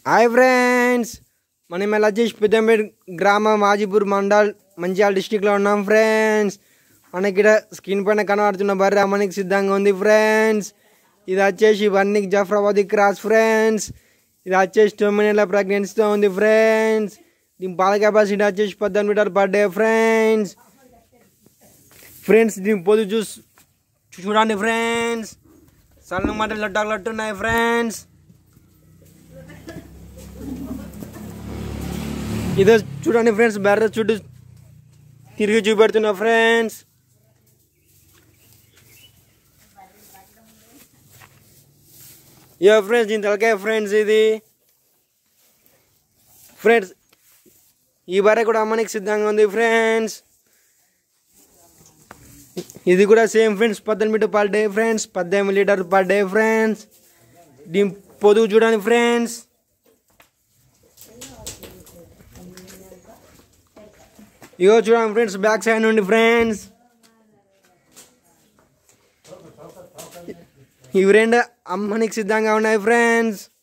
hi friends మనం ఇలా వచ్చేసి పెద్దపేట గ్రామ మాజీపూర్ మండల్ మంచిర్యాల డిస్టిక్లో ఉన్నాం ఫ్రెండ్స్ మనకి ఇక్కడ స్క్రీన్ పైన కనబడుతున్న బర్రె అమ్మనికి సిద్ధంగా ఉంది ఫ్రెండ్స్ ఇది వచ్చేసి వన్నిక్ జఫ్రాబాదీ క్రాస్ ఫ్రెండ్స్ ఇది వచ్చేసి తొమ్మిది నెలల ప్రెగ్నెన్సీతో ఉంది ఫ్రెండ్స్ దీని పాల కెపాసిటీ వచ్చేసి పద్దెనిమిది metre per day friends friends దీని పొద్దు చూసి చూడండి ఫ్రెండ్స్ సన్న మటన్ లట్టాలు లట్టున్నాయి ఫ్రెండ్స్ ఇదో చూడండి ఫ్రెండ్స్ బెర్ర చుట్టూ తిరిగి చూపెడుతున్నా ఫ్రెండ్స్ యో ఫ్రెండ్స్ దీని తలకాయ ఫ్రెండ్స్ ఇది ఫ్రెండ్స్ ఈ బర్రె కూడా అమ్మనికి సిద్ధంగా ఉంది ఫ్రెండ్స్ ఇది కూడా సేమ్ ఫ్రెండ్స్ పద్దెనిమిది మీటర్ పర్ డే ఫ్రెండ్స్ పద్దెనిమిది లీటర్ పర్ డే ఫ్రెండ్స్ దీని పొదుగు చూడండి ఫ్రెండ్స్ ఇగో చూడండి ఫ్రెండ్స్ బ్యాక్ సైడ్ నుండి ఫ్రెండ్స్ ఇవి రెండు అమ్మనికి సిద్ధంగా ఉన్నాయి ఫ్రెండ్స్